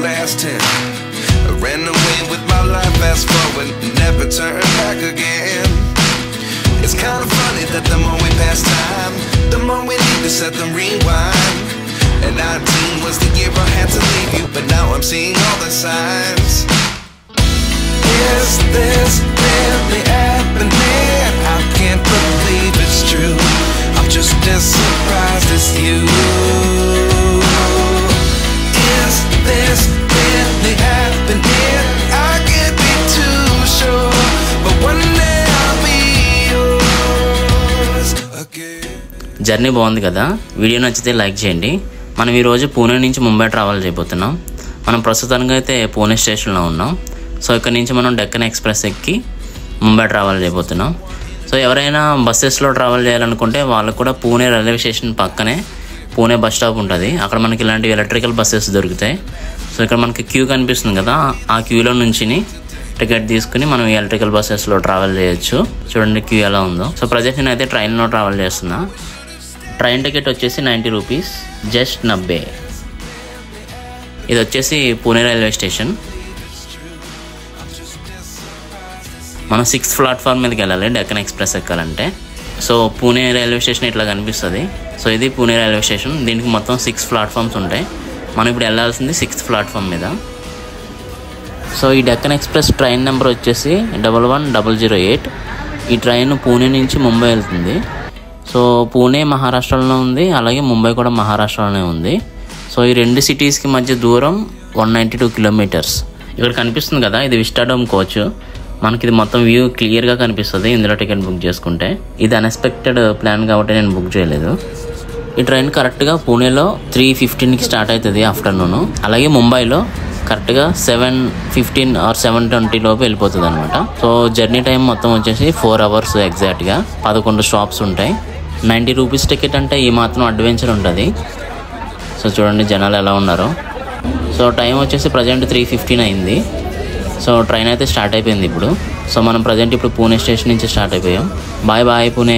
last ten. I ran away with my life, fast forward, never turn back again. It's kind of funny that the more we pass time, the more we need to set them rewind. And 19 was the year I had to leave you, but now I'm seeing all the signs. Is this really happening? I can't believe it's true. I'm just as surprised as you. Is this really happening? I can't be too sure, but one day I'll be yours again. Journey బాగుంది కదా video నచ్చితే like చేయండి మనం ఈరోజు పూణే నుంచి Mumbai travel చేయబోతున్నాం మనం ప్రస్తుతానికి అయితే పూణే స్టేషన్లో ఉన్నాం సో ఇక్కడ నుంచి మనం డెక్కన్ ఎక్స్ప్రెస్ ఎక్కి ముంబై ట్రావెల్ చేయబోతున్నాం సో ఎవరైనా బస్సెస్లో ట్రావెల్ చేయాలనుకుంటే వాళ్ళకు కూడా పూణే రైల్వే స్టేషన్ పక్కనే పూణే బస్ స్టాప్ ఉంటుంది అక్కడ మనకి ఇలాంటి ఎలక్ట్రికల్ బస్సెస్ దొరుకుతాయి సో ఇక్కడ మనకి క్యూ కనిపిస్తుంది కదా ఆ క్యూలో నుంచి టికెట్ తీసుకుని మనం ఈ ఎలక్ట్రికల్ బస్సెస్లో ట్రావెల్ చేయొచ్చు చూడండి క్యూ ఎలా ఉందో సో ప్రజెంట్ నేనైతే ట్రైన్లో ట్రావెల్ చేస్తున్నా ట్రైన్ టికెట్ వచ్చేసి నైంటీ రూపీస్ జస్ట్ నబ్బే ఇది వచ్చేసి పూణే రైల్వే స్టేషన్ మనం సిక్స్త్ ప్లాట్ఫామ్ మీదకి వెళ్ళాలి డెక్కన్ ఎక్స్ప్రెస్ ఎక్కాలంటే సో పూణే రైల్వే స్టేషన్ ఇట్లా కనిపిస్తుంది సో ఇది పూణే రైల్వే స్టేషన్ దీనికి మొత్తం సిక్స్ ప్లాట్ఫామ్స్ ఉంటాయి మనం ఇప్పుడు వెళ్ళాల్సింది సిక్స్త్ ప్లాట్ఫామ్ మీద సో ఈ డెక్కన్ ఎక్స్ప్రెస్ ట్రైన్ నెంబర్ వచ్చేసి double one double zero eight ఈ ట్రైన్ పూణే నుంచి ముంబై వెళ్తుంది సో పూణే మహారాష్ట్రలోనే ఉంది అలాగే ముంబై కూడా మహారాష్ట్రలోనే ఉంది సో ఈ రెండు సిటీస్కి మధ్య దూరం వన్ నైంటీ టూ కిలోమీటర్స్ ఇక్కడ కనిపిస్తుంది కదా ఇది విస్టాడోమ్ కోచ్ మనకి ఇది మొత్తం వ్యూ క్లియర్గా కనిపిస్తుంది ఇందులో టికెట్ బుక్ చేసుకుంటే ఇది అన్ఎక్స్పెక్టెడ్ ప్లాన్ కాబట్టి నేను బుక్ చేయలేదు ఈ ట్రైన్ కరెక్ట్గా పూణేలో త్రీ ఫిఫ్టీన్కి స్టార్ట్ అవుతుంది ఆఫ్టర్నూన్ అలాగే ముంబైలో కరెక్ట్గా seven fifteen or seven twenty లోపు వెళ్ళిపోతుంది అనమాట సో జర్నీ టైం మొత్తం వచ్చేసి ఫోర్ అవర్స్ ఎగ్జాక్ట్గా పదకొండు స్టాప్స్ ఉంటాయి నైంటీ రూపీస్ టికెట్ అంటే ఈ మాత్రం అడ్వెంచర్ ఉంటుంది సో చూడండి జనాలు ఎలా ఉన్నారో సో టైం వచ్చేసి ప్రజెంట్ త్రీ ఫిఫ్టీన్ అయింది సో ట్రైన్ అయితే స్టార్ట్ అయిపోయింది ఇప్పుడు సో మనం ప్రజెంట్ ఇప్పుడు పూణే స్టేషన్ నుంచి స్టార్ట్ అయిపోయాం బాయ్ బాయ్ పూణే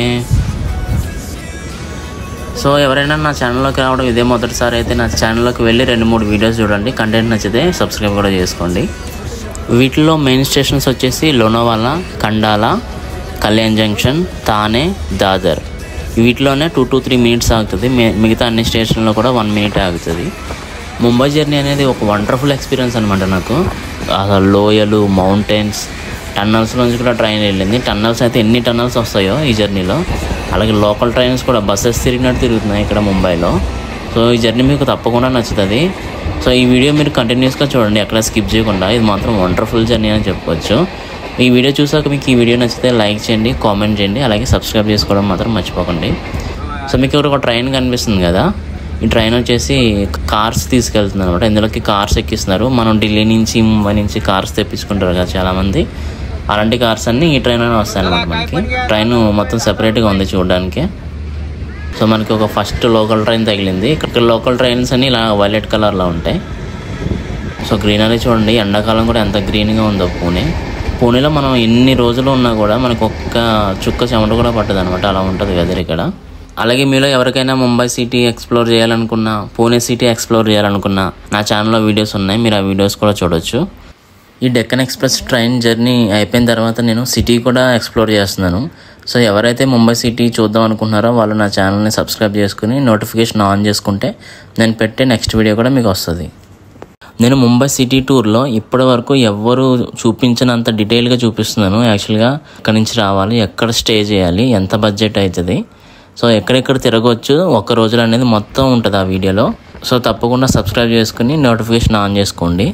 సో ఎవరైనా నా ఛానల్లోకి రావడం ఇదే మొదటిసారి అయితే నా ఛానల్లోకి వెళ్ళి రెండు మూడు వీడియోస్ చూడండి కంటెంట్ నచ్చితే సబ్స్క్రైబ్ కూడా చేసుకోండి వీటిలో మెయిన్ స్టేషన్స్ వచ్చేసి లోనావాలా కండాల కళ్యాణ్ జంక్షన్ తానే దాదర్ వీటిలోనే టూ టు త్రీ మినిట్స్ ఆగుతుంది మి- మిగతా అన్ని స్టేషన్లో కూడా వన్ మినిట్ ఆగుతుంది ముంబై జర్నీ అనేది ఒక వండర్ఫుల్ ఎక్స్పీరియన్స్ అనమాట నాకు అసలు లోయలు మౌంటైన్స్ టన్నల్స్ నుంచి కూడా ట్రైన్ వెళ్ళింది టన్నల్స్ అయితే ఎన్ని టన్నల్స్ వస్తాయో ఈ జర్నీలో అలాగే లోకల్ ట్రైన్స్ కూడా బస్సెస్ తిరిగినట్టు తిరుగుతున్నాయి ఇక్కడ ముంబైలో సో ఈ జర్నీ మీకు తప్పకుండా నచ్చుతుంది సో ఈ వీడియో మీరు కంటిన్యూస్గా చూడండి ఎక్కడ స్కిప్ చేయకుండా ఇది మాత్రం వండర్ఫుల్ జర్నీ అని చెప్పుకోవచ్చు ఈ వీడియో చూసాక మీకు ఈ వీడియో నచ్చితే లైక్ చేయండి కామెంట్ చేయండి అలాగే సబ్స్క్రైబ్ చేసుకోవడం మాత్రం మర్చిపోకండి సో మీకు ఇక్కడ ఒక ట్రైన్ కనిపిస్తుంది కదా ఈ ట్రైన్ వచ్చేసి కార్స్ తీసుకెళ్తుంది అనమాట ఇందులోకి కార్స్ ఎక్కిస్తున్నారు మనం ఢిల్లీ నుంచి ముంబై నుంచి కార్స్ తెప్పించుకుంటారు కదా చాలామంది అలాంటి కార్స్ అన్నీ ఈ ట్రైన్లోనే వస్తాయి అనమాట మనకి ట్రైన్ మొత్తం సెపరేట్గా ఉంది చూడడానికి సో మనకి ఒక ఫస్ట్ లోకల్ ట్రైన్ తగిలింది ఇక్కడ లోకల్ ట్రైన్స్ అన్ని ఇలా వైలెట్ కలర్లో ఉంటాయి సో గ్రీనరీ చూడండి ఎండాకాలం కూడా ఎంత గ్రీన్గా ఉందో పూణే పూణేలో మనం ఎన్ని రోజులు ఉన్నా కూడా మనకు ఒక్క చుక్క చెమట కూడా పట్టదు అనమాట అలా ఉంటుంది వెదర్ ఇక్కడ అలాగే మీలో ఎవరికైనా ముంబై సిటీ ఎక్స్ప్లోర్ చేయాలనుకున్నా పూణే సిటీ ఎక్స్ప్లోర్ చేయాలనుకున్నా నా ఛానల్లో వీడియోస్ ఉన్నాయి మీరు ఆ వీడియోస్ కూడా చూడొచ్చు ఈ డెక్కన్ ఎక్స్ప్రెస్ ట్రైన్ జర్నీ అయిపోయిన తర్వాత నేను సిటీ కూడా ఎక్స్ప్లోర్ చేస్తున్నాను సో ఎవరైతే ముంబై సిటీ చూద్దాం అనుకుంటున్నారో వాళ్ళు నా ఛానల్ని సబ్స్క్రైబ్ చేసుకుని నోటిఫికేషన్ ఆన్ చేసుకుంటే నేను పెట్టే నెక్స్ట్ వీడియో కూడా మీకు వస్తుంది నేను ముంబై సిటీ టూర్లో ఇప్పటి వరకు ఎవ్వరు చూపించినంత డీటెయిల్గా చూపిస్తున్నాను యాక్చువల్గా అక్కడి నుంచి రావాలి ఎక్కడ స్టే చేయాలి ఎంత బడ్జెట్ అవుతుంది సో ఎక్కడెక్కడ తిరగవచ్చు ఒక్క రోజులో అనేది మొత్తం ఉంటుంది ఆ వీడియోలో సో తప్పకుండా సబ్స్క్రైబ్ చేసుకుని నోటిఫికేషన్ ఆన్ చేసుకోండి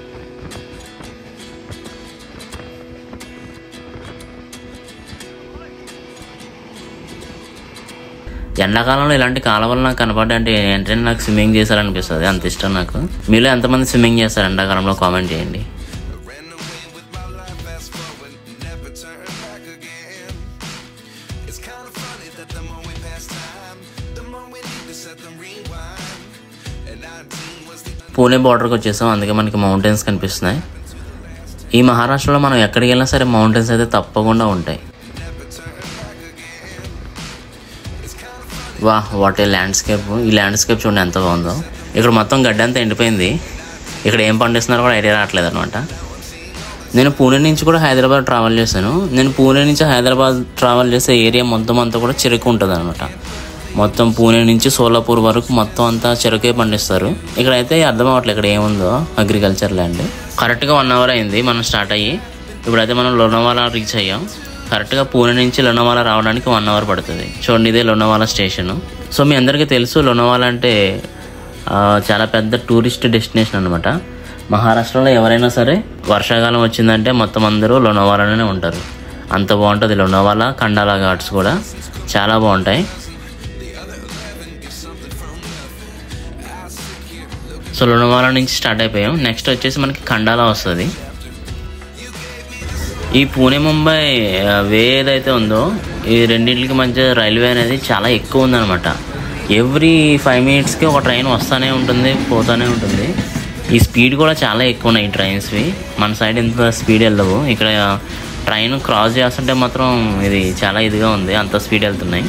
ఎండాకాలంలో ఇలాంటి కాలువలు నాకు కనపడ్డంటే ఏంటంటే నాకు స్విమ్మింగ్ చేశారనిపిస్తుంది అంత ఇష్టం నాకు మీలో ఎంతమంది స్విమ్మింగ్ చేస్తారు ఎండాకాలంలో కామెంట్ చేయండి Ran away with my life, fast forward, never turn back again. It's kind of funny that the more we pass time, the more we need to set them rewind. And 19 was the Pune బార్డర్కి వచ్చేసాం అందుకే మనకి mountains కనిపిస్తున్నాయి ఈ మహారాష్ట్రలో మనం ఎక్కడికి వెళ్ళినా సరే మౌంటైన్స్ అయితే తప్పకుండా ఉంటాయి వా వాట్ ఏ ల్యాండ్స్కేప్ ఈ ల్యాండ్స్కేప్ చూడండి ఎంత బాగుందో ఇక్కడ మొత్తం గడ్డి అంతా ఎండిపోయింది ఇక్కడ ఏం పండిస్తున్నారో కూడా ఐడియా రావట్లేదు అనమాట నేను పూణే నుంచి కూడా హైదరాబాద్ ట్రావెల్ చేశాను నేను పూణే నుంచి హైదరాబాద్ ట్రావెల్ చేసే ఏరియా మొత్తం అంతా కూడా చెరుకు ఉంటుంది అనమాట మొత్తం పూణే నుంచి సోలాపూర్ వరకు మొత్తం అంతా చెరుకే పండిస్తారు ఇక్కడైతే అర్థం అవ్వట్లేదు ఇక్కడ ఏముందో అగ్రికల్చర్ ల్యాండ్ కరెక్ట్గా వన్ అవర్ అయింది మనం స్టార్ట్ అయ్యి ఇప్పుడైతే మనం లోనావాలా రీచ్ అయ్యాం కరెక్ట్గా పూణే నుంచి లోనావాలా రావడానికి వన్ అవర్ పడుతుంది చూడండి ఇదే లోనావాలా స్టేషను సో మీ అందరికీ తెలుసు లోనావాలా అంటే ఆ, చాలా పెద్ద టూరిస్ట్ డెస్టినేషన్ అనమాట మహారాష్ట్రలో ఎవరైనా సరే వర్షాకాలం వచ్చిందంటే మొత్తం అందరూ లోనావాలానే ఉంటారు అంత బాగుంటుంది లోనావాలా కండాలా ఘాట్స్ కూడా చాలా బాగుంటాయి సో లోనావాలా నుంచి స్టార్ట్ అయిపోయాం నెక్స్ట్ వచ్చేసి మనకి కండాలా వస్తుంది ఈ పూణే ముంబై ఆ, వే ఏదైతే ఉందో ఈ రెండింటికి మధ్య రైల్వే అనేది చాలా ఎక్కువ ఉందన్నమాట ఎవ్రీ ఫైవ్ మినిట్స్కి ఒక ట్రైన్ వస్తూనే ఉంటుంది పోతూనే ఉంటుంది ఈ స్పీడ్ కూడా చాలా ఎక్కువ ఉన్నాయి ఈ ట్రైన్స్వి మన సైడ్ ఇంత స్పీడ్ వెళ్ళవు ఇక్కడ ట్రైన్ క్రాస్ చేస్తుంటే మాత్రం ఇది చాలా ఇదిగా ఉంది అంత స్పీడ్ వెళ్తున్నాయి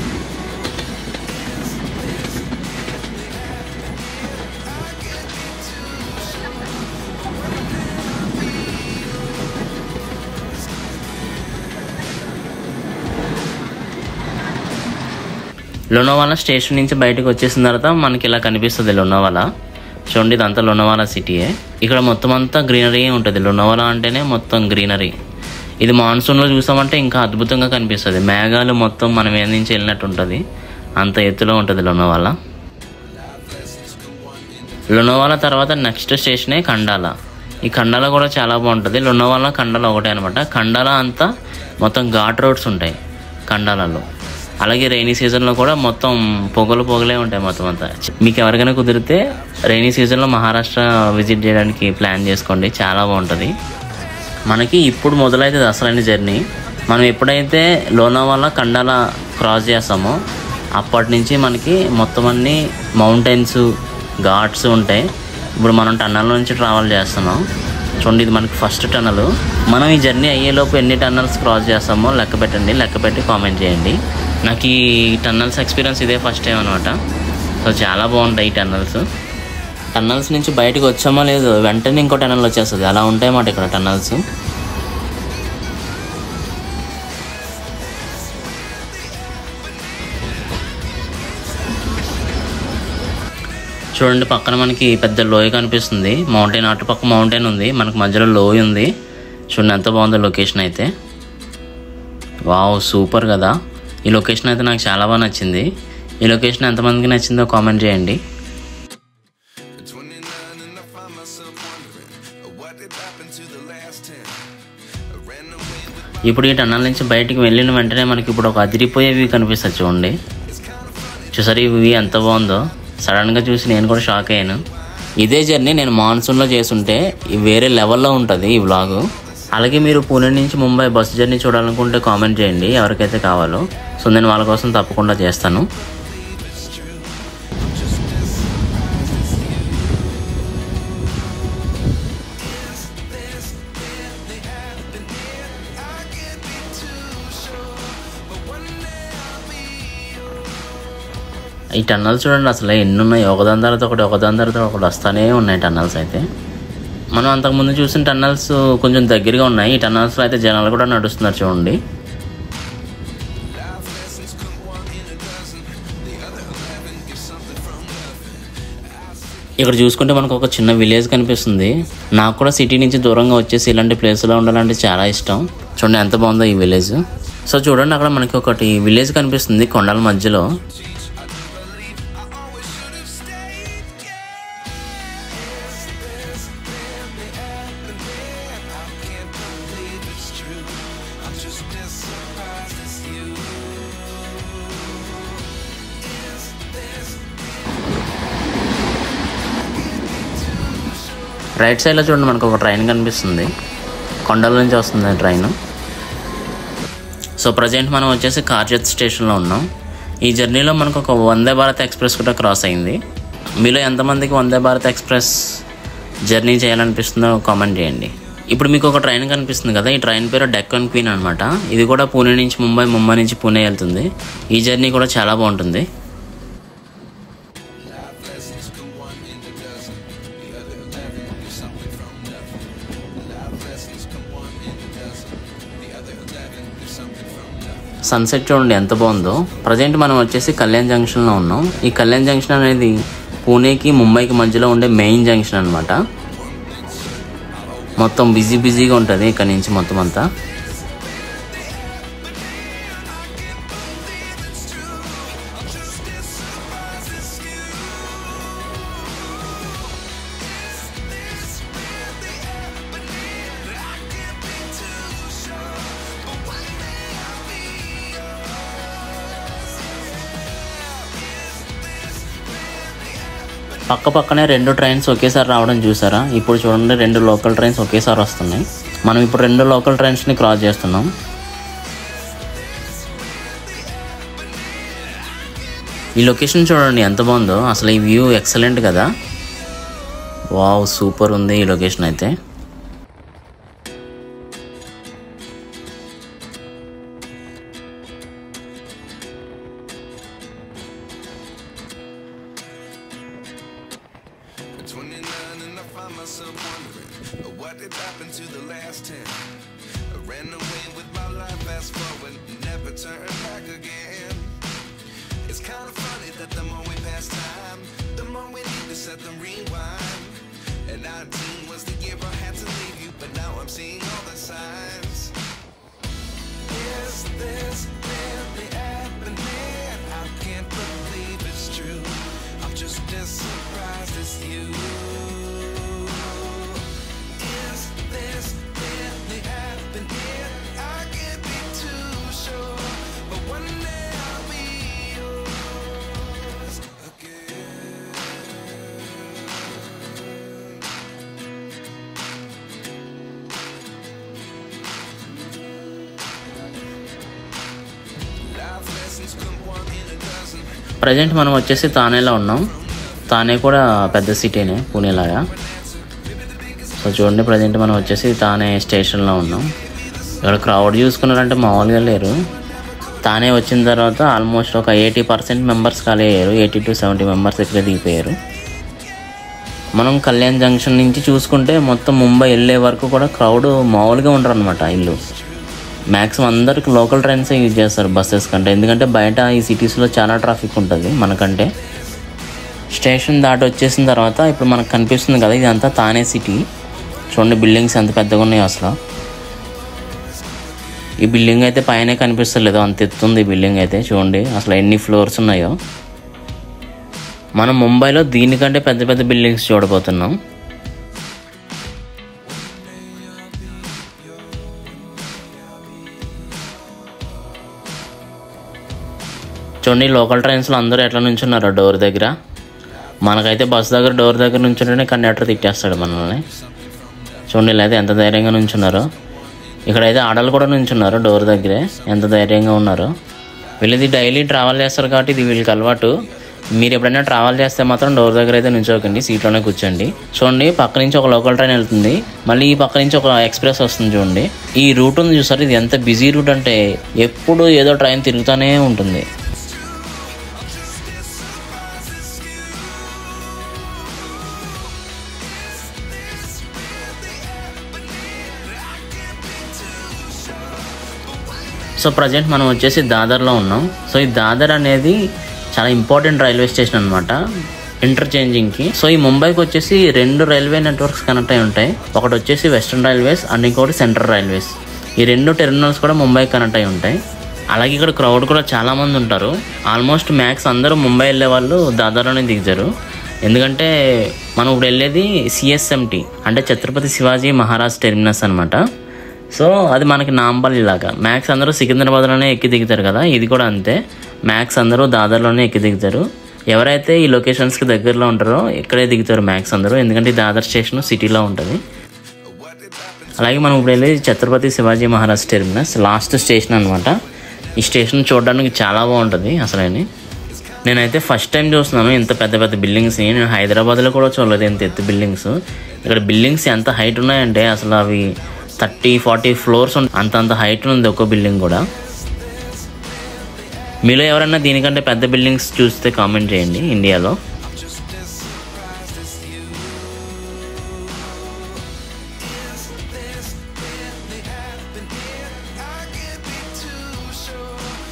లోనావాలా స్టేషన్ నుంచి బయటకు వచ్చేసిన తర్వాత మనకి ఇలా కనిపిస్తుంది లోనావాలా చూడండి ఇదంతా లోనావాలా సిటీయే ఇక్కడ మొత్తం అంతా గ్రీనరీ ఉంటుంది లోనావాలా అంటేనే మొత్తం గ్రీనరీ ఇది మాన్సూన్లో చూసామంటే ఇంకా అద్భుతంగా కనిపిస్తుంది మేఘాలు మొత్తం మనం ఏ నుంచి వెళ్ళినట్టు ఉంటుంది అంత ఎత్తులో ఉంటుంది లోనావాలా లోనావాలా తర్వాత నెక్స్ట్ స్టేషనే కండాల ఈ కండాల కూడా చాలా బాగుంటుంది లోనావాలా కండాల ఒకటే అనమాట కండాల అంతా మొత్తం ఘాట్ రోడ్స్ ఉంటాయి కండాలలో అలాగే రైనీ సీజన్లో కూడా మొత్తం పొగలు పొగలే ఉంటాయి మొత్తం అంతా మీకు ఎవరికైనా కుదిరితే రైనీ సీజన్లో మహారాష్ట్ర విజిట్ చేయడానికి ప్లాన్ చేసుకోండి చాలా బాగుంటుంది మనకి ఇప్పుడు మొదలైతే అసలైన జర్నీ మనం ఎప్పుడైతే లోనావాలా కండాల క్రాస్ చేస్తామో అప్పటి నుంచి మనకి మొత్తం అన్ని మౌంటైన్స్ ఘాట్స్ ఉంటాయి ఇప్పుడు మనం టన్నల్ నుంచి ట్రావెల్ చేస్తున్నాం చూడండి ఇది మనకి ఫస్ట్ టన్నల్ మనం ఈ జర్నీ అయ్యేలోపు ఎన్ని టన్నల్స్ క్రాస్ చేస్తామో లెక్క పెట్టండి లెక్క పెట్టి కామెంట్ చేయండి నాకు ఈ టన్నల్స్ ఎక్స్పీరియన్స్ ఇదే ఫస్ట్ టైం అనమాట సో చాలా బాగుంటాయి ఈ టన్నల్స్ టన్నల్స్ నుంచి బయటకు వచ్చామో లేదు వెంటనే ఇంకో టన్నల్ వచ్చేస్తుంది అలా ఉంటాయి మాట ఇక్కడ టన్నల్స్ చూడండి పక్కన మనకి పెద్ద లోయ కనిపిస్తుంది మౌంటైన్ అటు పక్క మౌంటైన్ ఉంది మనకి మధ్యలో లోయ ఉంది చూడండి ఎంత బాగుందో లొకేషన్ అయితే వావ్ సూపర్ కదా ఈ లొకేషన్ అయితే నాకు చాలా బాగా నచ్చింది ఈ లొకేషన్ ఎంతమందికి నచ్చిందో కామెంట్ చేయండి At 29 and I find myself wondering uh, what did happen to the last 10. I ran away with ఇప్పుడు ఈ టన్నల్ నుంచి బయటికి వెళ్ళిన వెంటనే మనకి ఇప్పుడు ఒక అదిరిపోయేవి కనిపిస్తుంది చూడండి చూసారు ఇవి ఎంత బాగుందో సడన్గా చూసి నేను కూడా షాక్ అయ్యాను ఇదే జర్నీ నేను మాన్సూన్లో చేస్తుంటే ఇది వేరే లెవెల్లో ఉంటుంది ఈ వ్లాగ్ అలాగే మీరు పూణే నుంచి ముంబై బస్ జర్నీ చూడాలనుకుంటే కామెంట్ చేయండి ఎవరికైతే కావాలో సో నేను వాళ్ళ కోసం తప్పకుండా చేస్తాను ఈ టన్నల్స్ చూడండి అసలు ఎన్ని ఉన్నాయి ఒకదాని తర్వాత ఒకటి ఒకదాని తర్వాత ఒకటి వస్తానే ఉన్నాయి టన్నల్స్ అయితే మనం అంతకుముందు చూసిన టన్నల్స్ కొంచెం దగ్గరగా ఉన్నాయి ఈ టన్నల్స్లో అయితే జనాలు కూడా నడుస్తున్నారు చూడండి ఇక్కడ చూసుకుంటే మనకు ఒక చిన్న విలేజ్ కనిపిస్తుంది నాకు కూడా సిటీ నుంచి దూరంగా వచ్చేసి ఇలాంటి ప్లేస్లో ఉండాలంటే చాలా ఇష్టం చూడండి ఎంత బాగుందో ఈ విలేజ్ సో చూడండి అక్కడ మనకి ఒకటి విలేజ్ కనిపిస్తుంది కొండల మధ్యలో రైట్ సైడ్లో చూడండి మనకు ఒక ట్రైన్ కనిపిస్తుంది కొండల నుంచి వస్తుంది ట్రైన్ సో ప్రజెంట్ మనం వచ్చేసి కార్జత్ స్టేషన్లో ఉన్నాం ఈ జర్నీలో మనకు ఒక వందే భారత్ ఎక్స్ప్రెస్ కూడా క్రాస్ అయింది మీలో ఎంతమందికి వందే భారత్ ఎక్స్ప్రెస్ జర్నీ చేయాలనిపిస్తుందో కామెంట్ చేయండి ఇప్పుడు మీకు ఒక ట్రైన్ కనిపిస్తుంది కదా ఈ ట్రైన్ పేరు డెక్కన్ క్వీన్ అనమాట ఇది కూడా పూణే నుంచి ముంబై ముంబై నుంచి పూణే వెళ్తుంది ఈ జర్నీ కూడా చాలా బాగుంటుంది సన్సెట్ చూడండి ఎంత బాగుందో ప్రజెంట్ మనం వచ్చేసి కళ్యాణ్ జంక్షన్లో ఉన్నాం ఈ కళ్యాణ్ జంక్షన్ అనేది పూణేకి ముంబైకి మధ్యలో ఉండే మెయిన్ జంక్షన్ అనమాట మొత్తం బిజీ బిజీగా ఉంటుంది ఇక్కడ నుంచి మొత్తం అంతా పక్క పక్కనే రెండు ట్రైన్స్ ఒకేసారి రావడం చూసారా ఇప్పుడు చూడండి రెండు లోకల్ ట్రైన్స్ ఒకేసారి వస్తున్నాయి మనం ఇప్పుడు రెండు లోకల్ ట్రైన్స్ని క్రాస్ చేస్తున్నాం ఈ లొకేషన్ చూడండి ఎంత బాగుందో అసలు ఈ వ్యూ ఎక్సలెంట్ కదా వావ్ సూపర్ ఉంది ఈ లొకేషన్ అయితే At 29 and I find myself wondering uh, what did happen to the last 10. I ran away with my life, fast forward, never turn back again. It's kind of funny that the more we pass time, the more we need to set them rewind. And 19 was the year I had to leave you, but now I'm seeing all the signs. Is this really happening? I can't believe it's true. I'm just as surprised as you. Is this really happening? I can't be too sure, but one day I'll be yours again. Life lessons come one in a dozen. Present మనం వచ్చేసి తానేలో ఉన్నాం తానే కూడా పెద్ద సిటీనే పూణేలాగా so చూడండి present మనం వచ్చేసి తానే స్టేషన్లో ఉన్నాం ఇక్కడ క్రౌడ్ చూసుకున్నారంటే మామూలుగా లేరు తానే వచ్చిన తర్వాత ఆల్మోస్ట్ ఒక ఎయిటీ పర్సెంట్ మెంబర్స్ ఖాళీ అయ్యారు ఎయిటీ టు సెవెంటీ మెంబర్స్ ఇక్కడ దిగిపోయారు మనం కళ్యాణ్ జంక్షన్ నుంచి చూసుకుంటే మొత్తం ముంబై వెళ్ళే వరకు కూడా క్రౌడ్ మామూలుగా ఉండరు అనమాట ఇల్లు మ్యాక్సిమం అందరికి లోకల్ ట్రైన్సే యూజ్ చేస్తారు బస్సెస్ కంటే ఎందుకంటే బయట ఈ సిటీస్లో చాలా ట్రాఫిక్ ఉంటుంది మనకంటే స్టేషన్ దాటి వచ్చేసిన తర్వాత ఇప్పుడు మనకు కనిపిస్తుంది కదా ఇదంతా తానే సిటీ చూడండి బిల్డింగ్స్ ఎంత పెద్దగా ఉన్నాయో అసలు ఈ బిల్డింగ్ అయితే పైనే కనిపిస్తలేదు అంత ఎత్తుంది ఈ బిల్డింగ్ అయితే చూడండి అసలు ఎన్ని ఫ్లోర్స్ ఉన్నాయో మనం ముంబైలో దీనికంటే పెద్ద పెద్ద బిల్డింగ్స్ చూడబోతున్నాం చూడండి లోకల్ ట్రైన్స్లో అందరూ ఎట్లా నుంచున్నారో డోర్ దగ్గర మనకైతే బస్ దగ్గర డోర్ దగ్గర నుంచుంటేనే కండక్టర్ తిట్టేస్తాడు మనల్ని చూడండి లేదా ఎంత ధైర్యంగా నుంచున్నారో ఇక్కడైతే ఆడలు కూడా నుంచున్నారు డోర్ దగ్గరే ఎంత ధైర్యంగా ఉన్నారో వీళ్ళది డైలీ ట్రావెల్ చేస్తారు కాబట్టి ఇది వీళ్ళకి అలవాటు మీరు ఎప్పుడైనా ట్రావెల్ చేస్తే మాత్రం డోర్ దగ్గర అయితే నుంచోకండి సీట్లోనే కూర్చోండి చూడండి పక్క నుంచి ఒక లోకల్ ట్రైన్ వెళ్తుంది మళ్ళీ ఈ పక్క నుంచి ఒక ఎక్స్ప్రెస్ వస్తుంది చూడండి ఈ రూట్ ఉంది చూసారు ఇది ఎంత బిజీ రూట్ అంటే ఎప్పుడు ఏదో ట్రైన్ తిరుగుతూనే ఉంటుంది సో ప్రజెంట్ మనం వచ్చేసి దాదర్లో ఉన్నాం సో ఈ దాదర్ అనేది చాలా ఇంపార్టెంట్ రైల్వే స్టేషన్ అనమాట ఇంటర్చేంజింగ్కి సో ఈ ముంబైకి వచ్చేసి రెండు రైల్వే నెట్వర్క్స్ కనెక్ట్ అయి ఉంటాయి ఒకటి వచ్చేసి వెస్ట్రన్ రైల్వేస్ అండ్ ఇంకోటి సెంట్రల్ రైల్వేస్ ఈ రెండు టెర్మినల్స్ కూడా ముంబైకి కనెక్ట్ అయి ఉంటాయి అలాగే ఇక్కడ క్రౌడ్ కూడా చాలా మంది ఉంటారు ఆల్మోస్ట్ మ్యాక్స్ అందరూ ముంబై వెళ్ళే వాళ్ళు దాదాలోనే దిగుతారు ఎందుకంటే మనం ఇప్పుడు వెళ్ళేది సిఎస్ఎంటి అంటే ఛత్రపతి శివాజీ మహారాజ్ టెర్మినస్ అనమాట సో అది మనకి నాంపల్లి లాగా మ్యాక్స్ అందరూ సికింద్రాబాద్లోనే ఎక్కి దిగుతారు కదా ఇది కూడా అంతే మ్యాక్స్ అందరూ దాదర్లోనే ఎక్కి దిగుతారు ఎవరైతే ఈ లొకేషన్స్కి దగ్గరలో ఉంటారో ఇక్కడే దిగుతారు మ్యాక్స్ అందరూ ఎందుకంటే ఈ దాదర్ స్టేషన్ సిటీలో ఉంటుంది అలాగే మనం ఇప్పుడు వెళ్ళేది Chhatrapati Shivaji Maharaj terminus last station అనమాట ఈ స్టేషన్ చూడడానికి చాలా బాగుంటుంది అసలు నేనైతే ఫస్ట్ టైం చూస్తున్నాను ఇంత పెద్ద పెద్ద బిల్డింగ్స్ నేను హైదరాబాద్లో కూడా చూడలేదు ఇంత ఎత్తు బిల్డింగ్స్ ఇక్కడ బిల్డింగ్స్ ఎంత హైట్ ఉన్నాయంటే అసలు అవి థర్టీ ఫార్టీ ఫ్లోర్స్ అంత అంత హైట్ ఉంది ఒక్కో బిల్డింగ్ కూడా మీలో ఎవరైనా దీనికంటే పెద్ద బిల్డింగ్స్ చూస్తే కామెంట్ చేయండి ఇండియాలో I can't be too sure,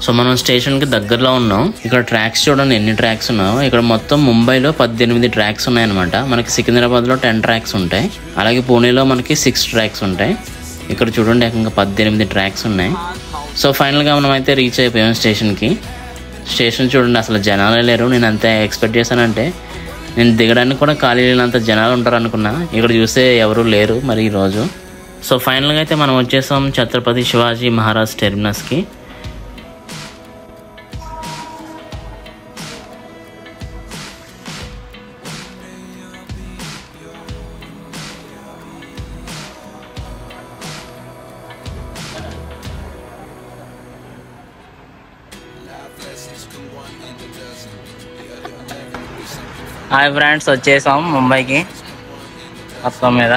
so మనం స్టేషన్కి దగ్గరలో ఉన్నాం ఇక్కడ ట్రాక్స్ చూడండి ఎన్ని ట్రాక్స్ ఉన్నాయో ఇక్కడ మొత్తం ముంబైలో పద్దెనిమిది ట్రాక్స్ ఉన్నాయన్నమాట మనకి సికింద్రాబాద్లో టెన్ ట్రాక్స్ ఉంటాయి అలాగే పూణేలో మనకి సిక్స్ ట్రాక్స్ ఉంటాయి ఇక్కడ చూడండి ఏకంగా పద్దెనిమిది ట్రాక్స్ ఉన్నాయి సో ఫైనల్గా మనం అయితే రీచ్ అయిపోయాం స్టేషన్కి స్టేషన్ చూడండి అసలు జనాలే లేరు నేను అంత ఎక్స్పెక్ట్ చేశానంటే నేను దిగడానికి కూడా ఖాళీ లేనంత జనాలు ఉంటారు అనుకున్నా ఇక్కడ చూస్తే ఎవరు లేరు మరి ఈరోజు సో ఫైనల్గా అయితే మనం వచ్చేసాం ఛత్రపతి శివాజీ మహారాజ్ టెర్మినస్కి హాయ్ ఫ్రెండ్స్ వచ్చేసాం ముంబైకి మొత్తం మీద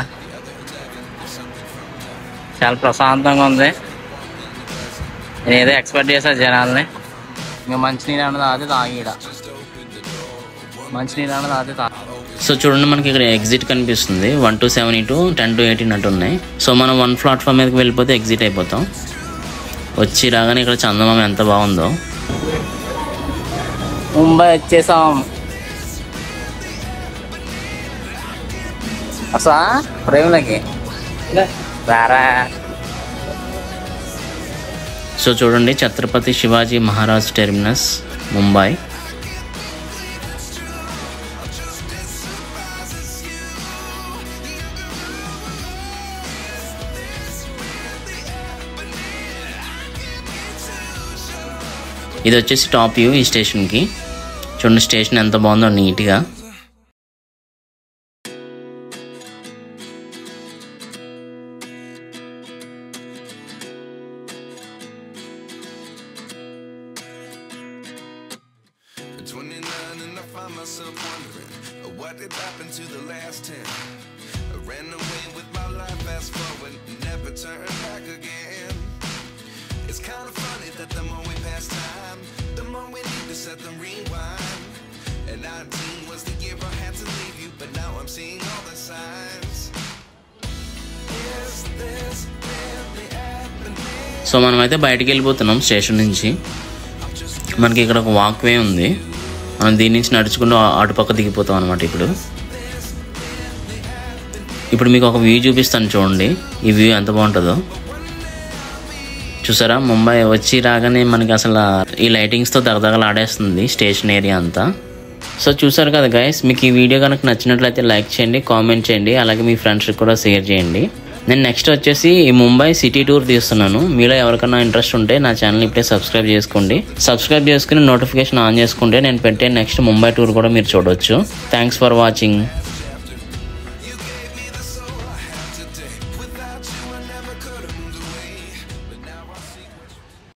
చాలా ప్రశాంతంగా ఉంది నేను ఏదో ఎక్స్పెక్ట్ చేశాను జనాల్ని ఇంకా మంచినీళ్ళు అన్నది అది తాగిడ మంచినీళ్ళు అన్నది అది తాగి సో చూడండి మనకి ఇక్కడ ఎగ్జిట్ కనిపిస్తుంది one to seven to ten to eighteen అటు ఉన్నాయి సో మనం వన్ ప్లాట్ఫామ్ మీదకి వెళ్ళిపోతే ఎగ్జిట్ అయిపోతాం వచ్చి రాగానే ఇక్కడ చందమామ ఎంత బాగుందో ముంబై వచ్చేసాం అసలు ప్రేమలకి రారా సో చూడండి ఛత్రపతి శివాజీ మహారాజ్ టెర్మినస్ ముంబై ఇది వచ్చేసి టాప్ వ్యూ ఈ స్టేషన్కి చూడండి స్టేషన్ ఎంత బాగుందో నీట్గా At 29 and I find myself wondering uh, what did happen to the last 10. I ran away with my life, fast forward, never turn back again. It's kind of funny that the more we pass time, the more we need to set them rewind. And 19 was the year I had to leave you, but now I'm seeing all the signs. Is this really happening? So మనమైతే బయటికి వెళ్ళిపోతున్నాం station నుంచి మనకి ఇక్కడ ఒక walk వే ఉంది మనం దీని నుంచి నడుచుకుంటూ ఆ- అటుపక్క దిగిపోతాం అనమాట ఇప్పుడు ఇప్పుడు మీకు ఒక వ్యూ చూపిస్తాను చూడండి ఈ వ్యూ ఎంత బాగుంటుందో చూసారా ముంబై వచ్చి రాగానే మనకి అసలు ఈ లైటింగ్స్తో దగదగలు ఆడేస్తుంది స్టేషన్ ఏరియా అంతా సో చూసారు కదా గైస్ మీకు ఈ వీడియో కనుక నచ్చినట్లయితే లైక్ చేయండి కామెంట్ చేయండి అలాగే మీ ఫ్రెండ్స్కి కూడా షేర్ చేయండి నేను నెక్స్ట్ వచ్చేసి ఈ ముంబై సిటీ టూర్ తీస్తున్నాను మీలో ఎవరికైనా ఇంట్రెస్ట్ ఉంటే నా ఛానల్ ఇప్పుడే సబ్స్క్రైబ్ చేసుకోండి సబ్స్క్రైబ్ చేసుకుని నోటిఫికేషన్ ఆన్ చేసుకుంటే నేను పెట్టే నెక్స్ట్ ముంబై టూర్ కూడా మీరు చూడొచ్చు thanks for watching You gave me the soul I have today. Without you, I never could have moved